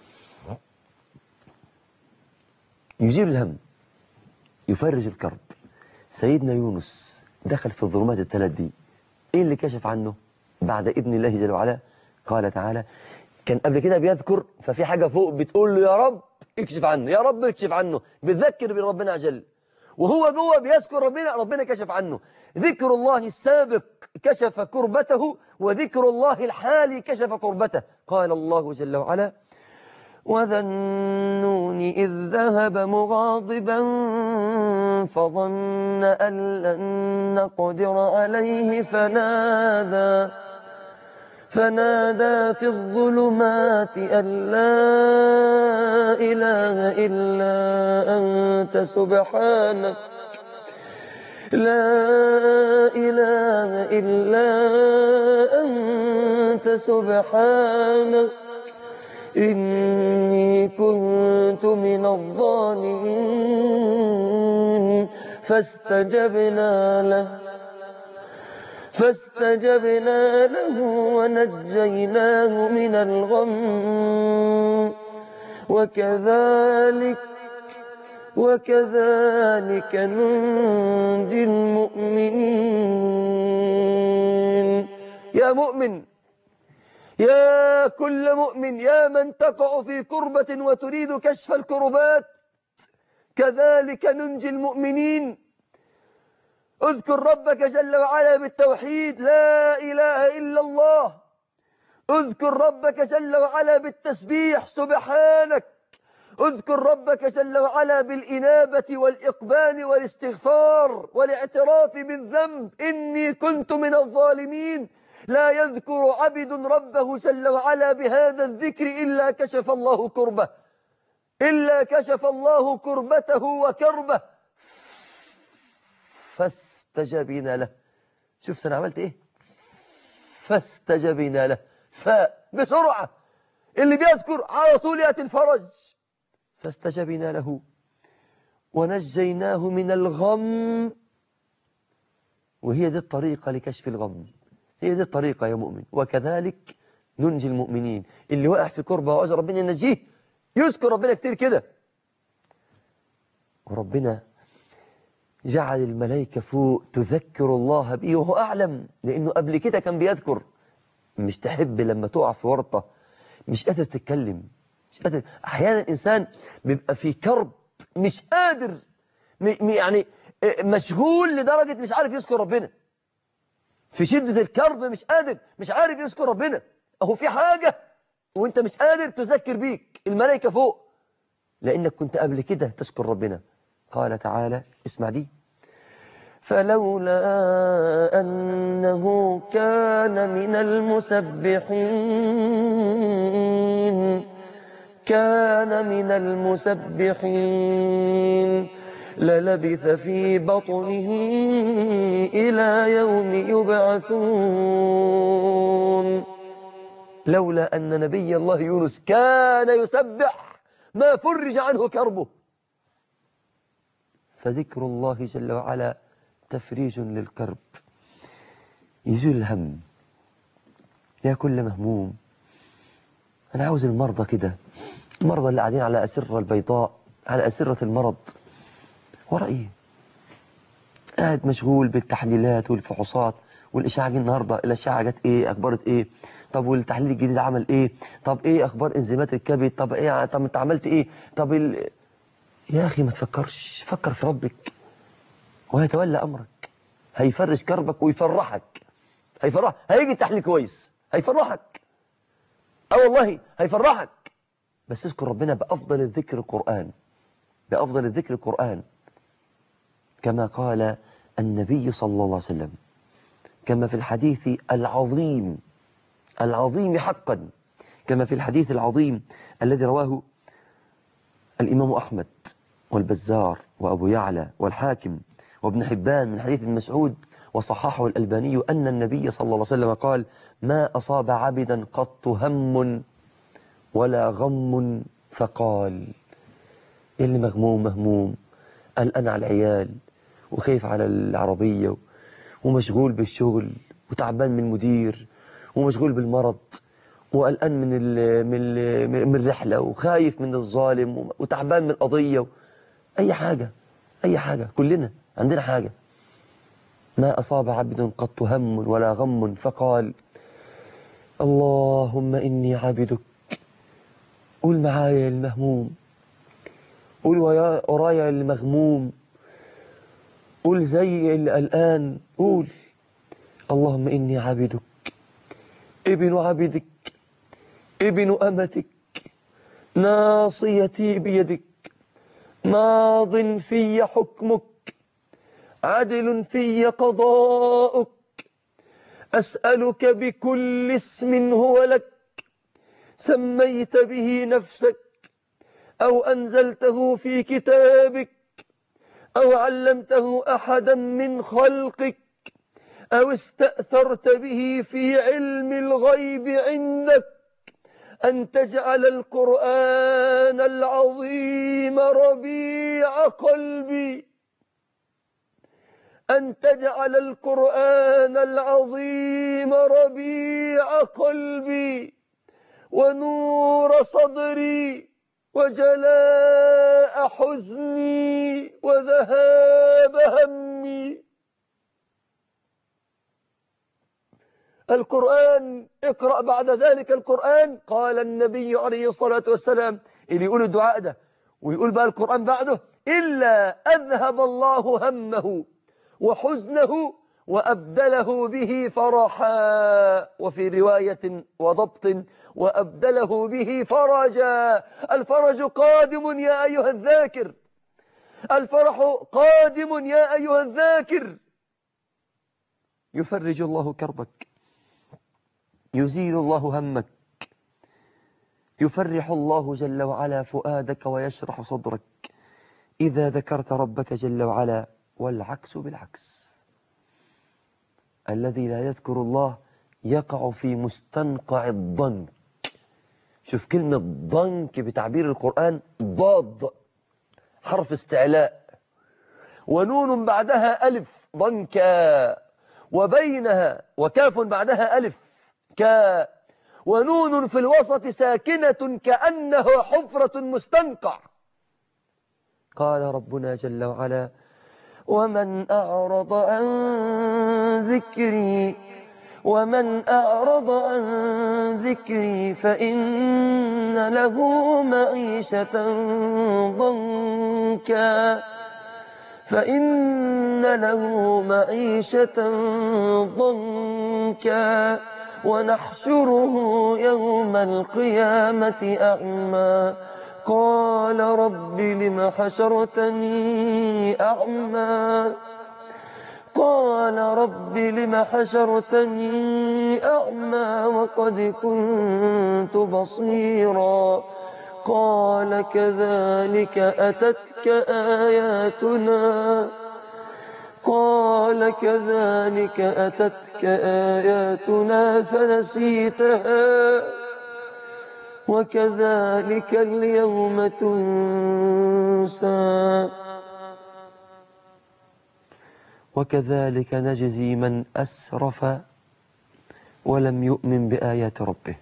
يجيب الهم يفرج الكرب سيدنا يونس دخل في الظلمات الثلاث دي ايه اللي كشف عنه بعد اذن الله جل وعلا قال تعالى كان قبل كده بيذكر ففي حاجة فوق بتقول له يا رب اكشف عنه يا رب اكشف عنه بتذكر بربنا جل وهو جوه بيذكر ربنا ربنا كشف عنه ذكر الله السابق كشف كربته وذكر الله الحالي كشف كربته قال الله جل وعلا وذا النون إذ ذهب مغاضبا فظن أن لن نقدر عليه فنادى فنادى في الظلمات أن لا إله إلا أنت سبحانك لا إله إلا أنت سبحانك إني كنت من الظالمين فاستجبنا له فاستجبنا له ونجيناه من الغم وكذلك وكذلك ننجي المؤمنين يا مؤمن يا كل مؤمن يا من تقع في كربة وتريد كشف الكربات كذلك ننجي المؤمنين اذكر ربك جل وعلا بالتوحيد لا إله إلا الله اذكر ربك جل وعلا بالتسبيح سبحانك اذكر ربك جل وعلا بالإنابة والإقبال والاستغفار والاعتراف بالذنب إني كنت من الظالمين لا يذكر عبد ربه جل وعلا بهذا الذكر إلا كشف الله كربه إلا كشف الله كربته وكربه فاستجبنا له شفت أنا عملت إيه فاستجبنا له فبسرعة اللي بيذكر على طول يأتي الفرج فاستجبنا له ونجيناه من الغم وهي دي الطريقة لكشف الغم هي دي الطريقة يا مؤمن وكذلك ننجي المؤمنين اللي وقع في كربة وعايز ربنا ينجيه يذكر ربنا كتير كده وربنا جعل الملائكة فوق تذكر الله به وهو أعلم لأنه قبل كده كان بيذكر مش تحب لما تقع في ورطة مش قادر تتكلم مش قادر أحيانا الإنسان بيبقى في كرب مش قادر يعني مشغول لدرجة مش عارف يذكر ربنا في شدة الكرب مش قادر مش عارف يذكر ربنا أهو في حاجة وانت مش قادر تذكر بيك الملائكة فوق لأنك كنت قبل كده تذكر ربنا قال تعالى اسمع دي فلولا أنه كان من المسبحين كان من المسبحين للبث في بطنه إلى يوم يبعثون لولا أن نبي الله يونس كان يسبح ما فرج عنه كربه فذكر الله جل وعلا تفريج للكرب يزول الهم يا كل مهموم أنا عاوز المرضى كده المرضى اللي قاعدين على أسرة البيضاء على أسرة المرض ورا إيه قاعد مشغول بالتحليلات والفحوصات والاشاعه جه النهارده الاشاعه جت ايه اخبارت ايه طب والتحليل الجديد عمل ايه طب ايه اخبار انزيمات الكبد طب ايه طب انت عملت ايه طب ال... يا اخي ما تفكرش فكر في ربك وهيتولى امرك هيفرج كربك ويفرحك هيفرحك هيجي التحليل كويس هيفرحك اه والله هيفرحك بس اذكر ربنا بافضل الذكر القران بافضل الذكر القران كما قال النبي صلى الله عليه وسلم كما في الحديث العظيم العظيم حقا كما في الحديث العظيم الذي رواه الإمام أحمد والبزار وأبو يعلى والحاكم وابن حبان من حديث ابن مسعود وصححه الألباني أن النبي صلى الله عليه وسلم قال ما أصاب عبدا قط هم ولا غم فقال اللي مغموم مهموم قلقان على العيال وخايف على العربية ومشغول بالشغل وتعبان من المدير ومشغول بالمرض وقلقان من ال من ال من الرحلة وخايف من الظالم وتعبان من القضية أي حاجة أي حاجة كلنا عندنا حاجة ما أصاب عبد قط هم ولا غم فقال اللهم إني عبدك قول معايا المهموم قول ورايا المغموم قول زي اللي قلقان قول اللهم إني عبدك ابن عبدك ابن أمتك ناصيتي بيدك ماض في حكمك عدل في قضاؤك أسألك بكل اسم هو لك سميت به نفسك أو أنزلته في كتابك أو علمته أحدا من خلقك أو استأثرت به في علم الغيب عندك أن تجعل القرآن العظيم ربيع قلبي أن تجعل القرآن العظيم ربيع قلبي ونور صدري وجلاء حزني وذهاب همي القرآن اقرأ بعد ذلك القرآن قال النبي عليه الصلاة والسلام اللي يقول الدعاء ده ويقول بقى القرآن بعده إلا أذهب الله همه وحزنه وأبدله به فرحا وفي رواية وضبط وأبدله به فرجا الفرج قادم يا أيها الذاكر الفرح قادم يا أيها الذاكر يفرج الله كربك يزيل الله همك يفرح الله جل وعلا فؤادك ويشرح صدرك إذا ذكرت ربك جل وعلا والعكس بالعكس الذي لا يذكر الله يقع في مستنقع الضنك شوف كلمة ضنك بتعبير القرآن ضاد حرف استعلاء ونون بعدها ألف ضنكا وبينها وكاف بعدها ألف كا ونون في الوسط ساكنة كأنه حفرة مستنقع قال ربنا جل وعلا ومن أعرض عن ذكري ومن أعرض عن ذكري فإن له معيشة ضنكا فإن له معيشة ضنكا ونحشره يوم القيامة أعمى قال رب لم حشرتني أعمى قال رب لم حشرتني أعمى وقد كنت بصيرا قال كذلك أتتك آياتنا قال كذلك أتتك آياتنا فنسيتها وكذلك اليوم تنسى وكذلك نجزي من أسرف ولم يؤمن بآيات ربه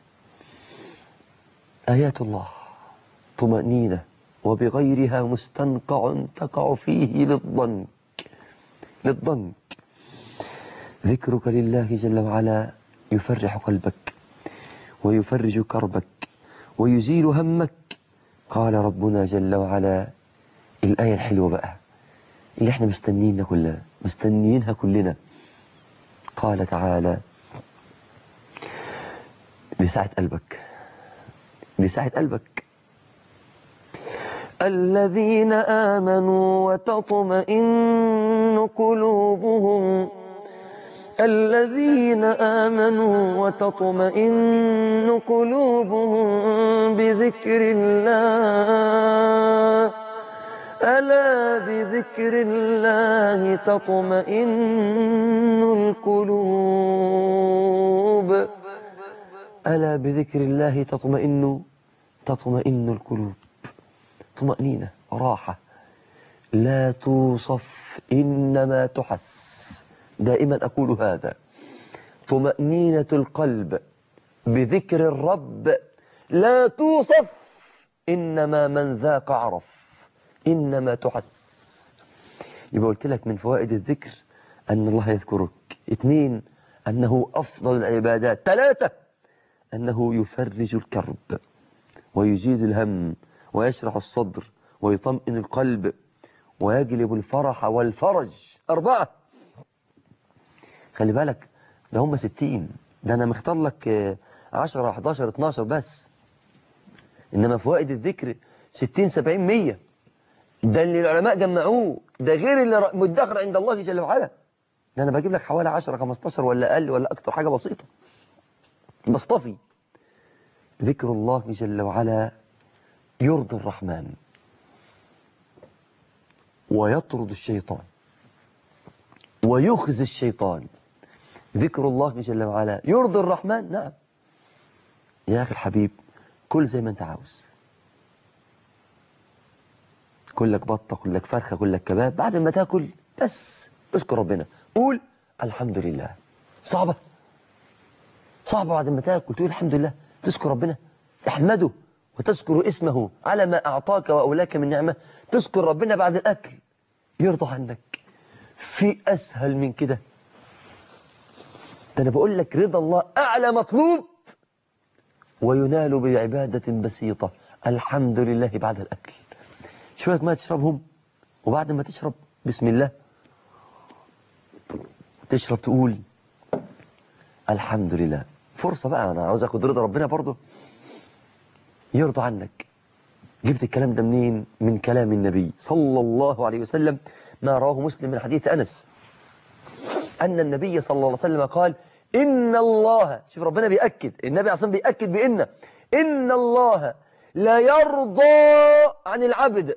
آيات الله طمأنينة وبغيرها مستنقع تقع فيه للضنك للضنك ذكرك لله جل وعلا يفرح قلبك ويفرج كربك ويزيل همك قال ربنا جل وعلا الآية الحلوة بقى اللي احنا مستنيينها كلنا مستنيينها كلنا قال تعالى لسعة قلبك لسعة قلبك الذين آمنوا وتطمئن قلوبهم الذين آمنوا وتطمئن قلوبهم بذكر الله ألا بذكر الله تطمئن القلوب ألا بذكر الله تطمئن تطمئن القلوب طمأنينة راحة لا توصف إنما تحس دائما أقول هذا طمأنينة القلب بذكر الرب لا توصف إنما من ذاق عرف إنما تحس يبقى قلت لك من فوائد الذكر أن الله يذكرك اثنين أنه أفضل العبادات ثلاثة أنه يفرج الكرب ويزيد الهم ويشرح الصدر ويطمئن القلب ويجلب الفرح والفرج أربعة خلي بالك ده هم ستين ده أنا مختار لك عشرة 11 12 بس إنما فوائد الذكر ستين سبعين مية ده اللي العلماء جمعوه ده غير اللي مدخر عند الله جل وعلا ده أنا بجيب لك حوالي 10 15 ولا أقل ولا أكتر حاجة بسيطة بصطفي ذكر الله جل وعلا يرضي الرحمن ويطرد الشيطان ويخزي الشيطان ذكر الله جل وعلا يرضي الرحمن نعم يا أخي الحبيب كل زي ما أنت عاوز كل لك بطة كل لك فرخة كل لك كباب بعد ما تاكل بس اذكر ربنا قول الحمد لله صعبة صعبة بعد ما تاكل تقول الحمد لله تذكر ربنا تحمده وتذكر اسمه على ما أعطاك وأولاك من نعمة تذكر ربنا بعد الأكل يرضى عنك في أسهل من كده ده أنا بقول لك رضا الله أعلى مطلوب وينال بعبادة بسيطة الحمد لله بعد الأكل شوية ما تشربهم وبعد ما تشرب بسم الله تشرب تقول الحمد لله فرصة بقى أنا عاوز أخد رضا ربنا برضه يرضى عنك جبت الكلام ده منين من كلام النبي صلى الله عليه وسلم ما رواه مسلم من حديث أنس أن النبي صلى الله عليه وسلم قال إن الله شوف ربنا بيأكد النبي عصام بيأكد بإن إن الله لا يرضى عن العبد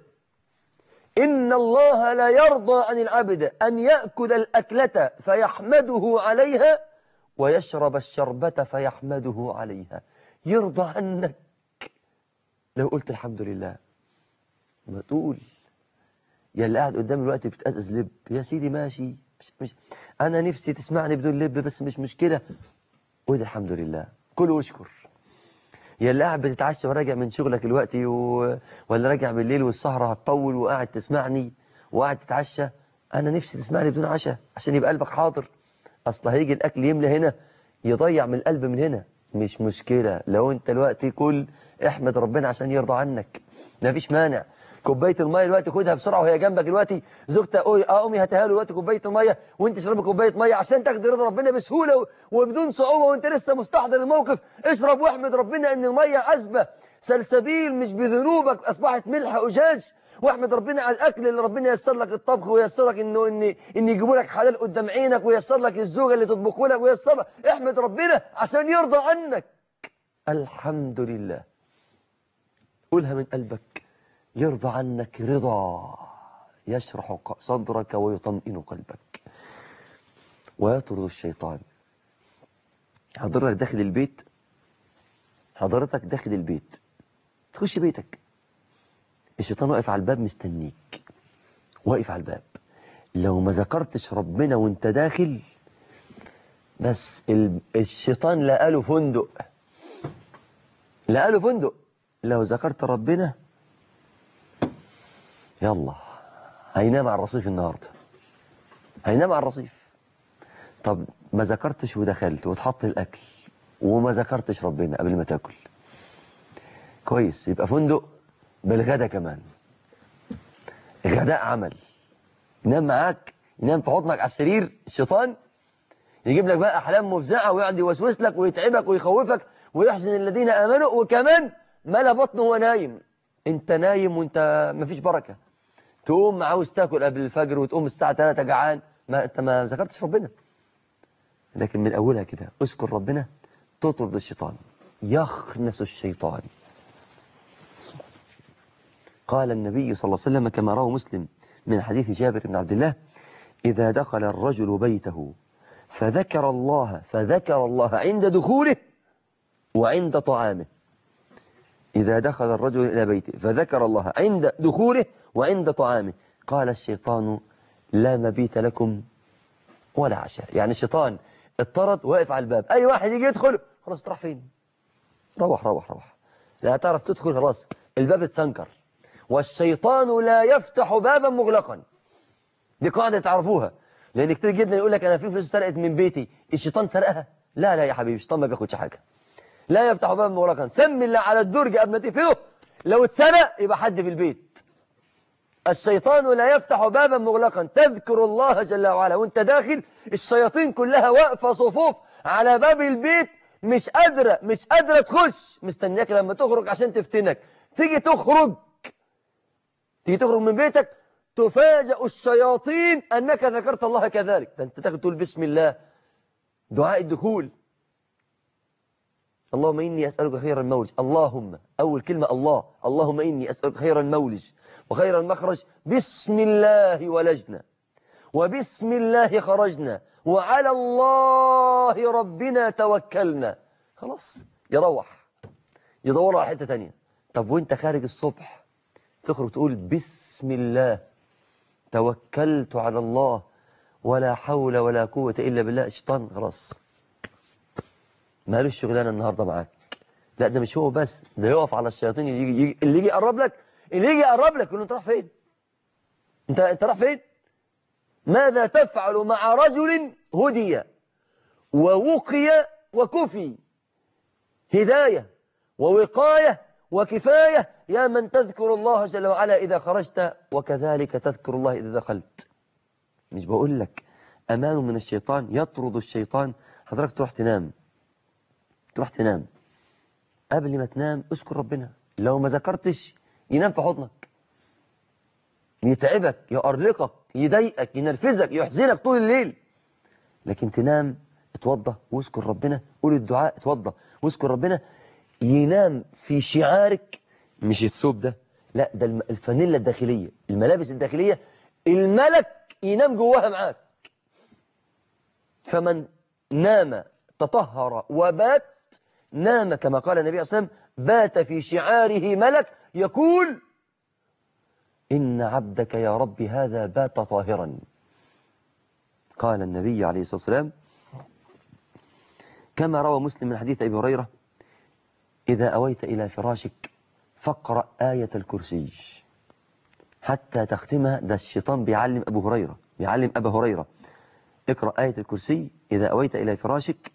إن الله لا يرضى عن العبد أن يأكل الأكلة فيحمده عليها ويشرب الشربة فيحمده عليها يرضى عنك لو قلت الحمد لله ما تقول يا اللي قاعد قدام الوقت بتأزز لب يا سيدي ماشي مش مش أنا نفسي تسمعني بدون لب بس مش مشكلة قول الحمد لله كل واشكر يا اللي قاعد بتتعشى وراجع من شغلك دلوقتي و... ولا راجع بالليل والسهرة هتطول وقاعد تسمعني وقاعد تتعشى أنا نفسي تسمعني بدون عشاء عشان يبقى قلبك حاضر أصل هيجي الأكل يملى هنا يضيع من القلب من هنا مش مشكلة لو أنت الوقت كل احمد ربنا عشان يرضى عنك مفيش مانع كوبايه الميه دلوقتي خدها بسرعه وهي جنبك دلوقتي زوجتك اه امي هاتها له دلوقتي كوبايه الميه وانت اشربي كوبايه ميه عشان تاخدي رضا ربنا بسهوله وبدون صعوبه وانت لسه مستحضر الموقف اشرب واحمد ربنا ان الميه عذبه سلسبيل مش بذنوبك اصبحت ملح اجاج واحمد ربنا على الاكل اللي ربنا ييسر لك الطبخ وييسر لك انه ان ان يجيبوا لك حلال قدام عينك وييسر لك الزوجه اللي تطبخه لك وييسر لك احمد ربنا عشان يرضى عنك الحمد لله قولها من قلبك يرضى عنك رضا يشرح صدرك ويطمئن قلبك ويطرد الشيطان حضرتك داخل البيت حضرتك داخل البيت تخش بيتك الشيطان واقف على الباب مستنيك واقف على الباب لو ما ذكرتش ربنا وانت داخل بس الشيطان لقاله فندق لقاله فندق لو ذكرت ربنا يلا هينام على الرصيف النهاردة هينام على الرصيف طب ما ذكرتش ودخلت وتحط الأكل وما ذكرتش ربنا قبل ما تاكل كويس يبقى فندق بالغدا كمان غداء عمل ينام معاك ينام في حضنك على السرير الشيطان يجيب لك بقى أحلام مفزعة ويقعد يوسوس لك ويتعبك ويخوفك ويحزن الذين آمنوا وكمان ملا بطنه وهو نايم انت نايم وانت مفيش بركة تقوم عاوز تاكل قبل الفجر وتقوم الساعة 3 جعان ما انت ما ذكرتش ربنا لكن من أولها كده اذكر ربنا تطرد الشيطان يخنس الشيطان قال النبي صلى الله عليه وسلم كما رواه مسلم من حديث جابر بن عبد الله إذا دخل الرجل بيته فذكر الله فذكر الله عند دخوله وعند طعامه إذا دخل الرجل إلى بيته فذكر الله عند دخوله وعند طعامه قال الشيطان لا مبيت لكم ولا عشاء يعني الشيطان اضطرد واقف على الباب أي واحد يجي يدخل خلاص تروح فين روح روح روح لا تعرف تدخل خلاص الباب اتسنكر والشيطان لا يفتح بابا مغلقا دي قاعدة تعرفوها لأن كتير جدا يقول لك أنا في فلوس سرقت من بيتي الشيطان سرقها لا لا يا حبيبي الشيطان ما بياخدش حاجة لا يفتح بابا مغلقا سم اللي على الدرج قبل ما تقفله لو اتسرق يبقى حد في البيت الشيطان لا يفتح بابا مغلقا تذكر الله جل وعلا وانت داخل الشياطين كلها واقفة صفوف على باب البيت مش قادرة مش قادرة تخش مستنياك لما تخرج عشان تفتنك تيجي تخرج تيجي تخرج من بيتك تفاجأ الشياطين أنك ذكرت الله كذلك ده أنت تاخد تقول بسم الله دعاء الدخول اللهم إني أسألك خير المولج اللهم أول كلمة الله اللهم إني أسألك خير المولج وخير المخرج بسم الله ولجنا وبسم الله خرجنا وعلى الله ربنا توكلنا خلاص يروح يدور على حتة تانية طب وانت خارج الصبح تخرج تقول بسم الله توكلت على الله ولا حول ولا قوة إلا بالله الشيطان خلاص مالوش شغلانة النهاردة معاك لا ده مش هو بس ده يقف على الشياطين اللي يجي, يجي اللي يجي يقرب لك اللي يجي يقرب لك يقول له انت رايح فين انت انت رايح فين ماذا تفعل مع رجل هدي ووقي وكفي هداية ووقاية وكفاية يا من تذكر الله جل وعلا إذا خرجت وكذلك تذكر الله إذا دخلت مش بقول لك أمان من الشيطان يطرد الشيطان حضرتك تروح تنام تروح تنام قبل ما تنام اذكر ربنا لو ما ذكرتش ينام في حضنك يتعبك يأرلقك يضايقك ينرفزك يحزنك طول الليل لكن تنام اتوضى واذكر ربنا قول الدعاء اتوضى واذكر ربنا ينام في شعارك مش الثوب ده لا ده الفانيلا الداخلية الملابس الداخلية الملك ينام جواها معاك فمن نام تطهر وبات نام كما قال النبي صلى الله عليه وسلم بات في شعاره ملك يقول إن عبدك يا رب هذا بات طاهرا قال النبي عليه الصلاة والسلام كما روى مسلم من حديث أبي هريرة إذا أويت إلى فراشك فاقرأ آية الكرسي حتى تختمها ده الشيطان بيعلم أبو هريرة بيعلم أبا هريرة اقرأ آية الكرسي إذا أويت إلى فراشك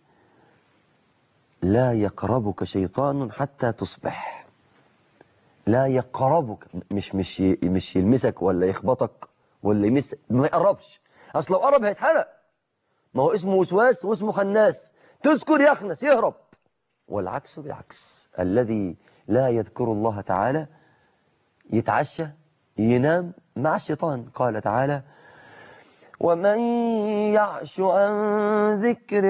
لا يقربك شيطان حتى تصبح لا يقربك مش مش مش يلمسك ولا يخبطك ولا يمس ما يقربش اصل لو قرب هيتحرق ما هو اسمه وسواس واسمه خناس تذكر يخنس يهرب والعكس بالعكس الذي لا يذكر الله تعالى يتعشى ينام مع الشيطان قال تعالى ومن يعش عن ذكر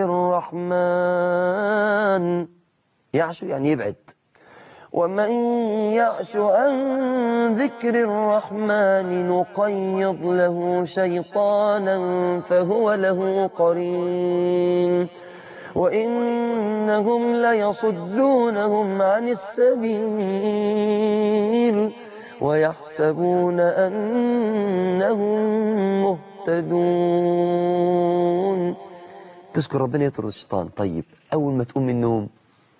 الرحمن يعش يعني يبعد ومن يعش عن ذكر الرحمن نقيض له شيطانا فهو له قرين وإنهم ليصدونهم عن السبيل ويحسبون أنهم مهتدون تذكر ربنا يطرد الشيطان طيب أول ما تقوم من النوم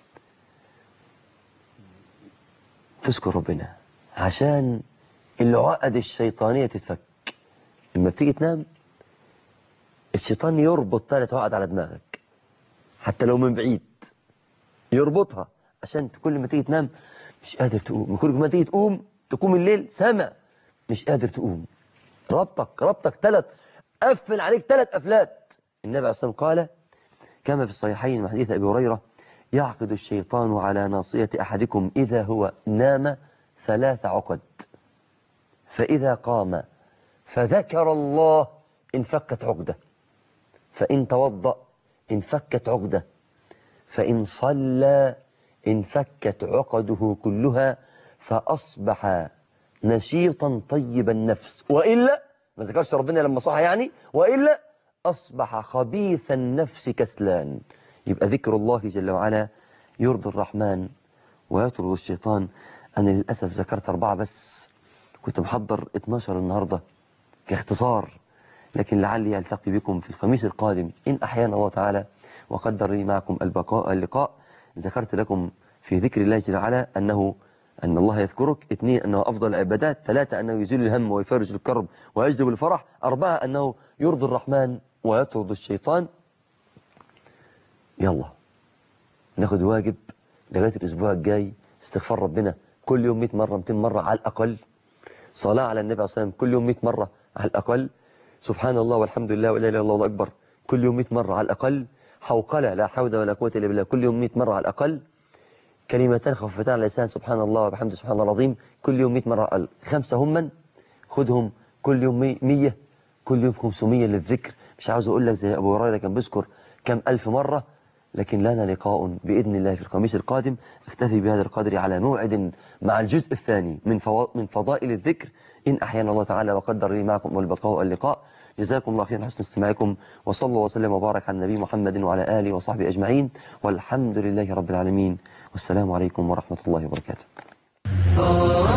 تذكر ربنا عشان العقد الشيطانية تتفك لما بتيجي تنام الشيطان يربط ثلاث عقد على دماغك حتى لو من بعيد يربطها عشان كل ما تيجي تنام مش قادر تقوم كل ما تيجي تقوم تقوم الليل سامع مش قادر تقوم ربطك ربطك ثلاث قفل عليك ثلاث قفلات النبي عليه الصلاة والسلام قال كما في الصحيحين من حديث أبي هريرة يعقد الشيطان على ناصية أحدكم إذا هو نام ثلاث عقد فإذا قام فذكر الله انفكت عقدة فإن توضأ انفكت عقدة فإن صلى انفكت عقده كلها فأصبح نشيطا طيب النفس وإلا ما ذكرش ربنا لما صح يعني وإلا أصبح خبيث النفس كسلان يبقى ذكر الله جل وعلا يرضي الرحمن ويطرد الشيطان أنا للأسف ذكرت أربعة بس كنت محضر 12 النهاردة كاختصار لكن لعلي ألتقي بكم في الخميس القادم إن أحيانا الله تعالى وقدر لي معكم البقاء اللقاء ذكرت لكم في ذكر الله جل وعلا أنه أن الله يذكرك اثنين أنه أفضل العبادات ثلاثة أنه يزيل الهم ويفرج الكرب ويجلب الفرح أربعة أنه يرضي الرحمن ويطرد الشيطان يلا ناخد واجب لغاية الأسبوع الجاي استغفار ربنا كل يوم 100 مرة 200 مرة على الأقل صلاة على النبي عليه الصلاة والسلام كل يوم 100 مرة على الأقل سبحان الله والحمد لله ولا إله إلا الله والله أكبر كل يوم 100 مرة على الأقل حوقلة لا حول ولا قوة إلا بالله كل يوم 100 مرة على الأقل كلمتان خفيفتان على اللسان سبحان الله وبحمده سبحان الله العظيم كل يوم 100 مرة على الأقل خمسة هم خدهم كل يوم 100 كل يوم 500 للذكر مش عاوز أقول لك زي أبو هريرة كان بيذكر كم ألف مرة لكن لنا لقاء بإذن الله في الخميس القادم اكتفي بهذا القدر على موعد مع الجزء الثاني من من فضائل الذكر إن أحيانا الله تعالى وقدر لي معكم والبقاء واللقاء جزاكم الله خيرا حسن استماعكم وصلى الله وسلم وبارك على النبي محمد وعلى آله وصحبه أجمعين والحمد لله رب العالمين والسلام عليكم ورحمة الله وبركاته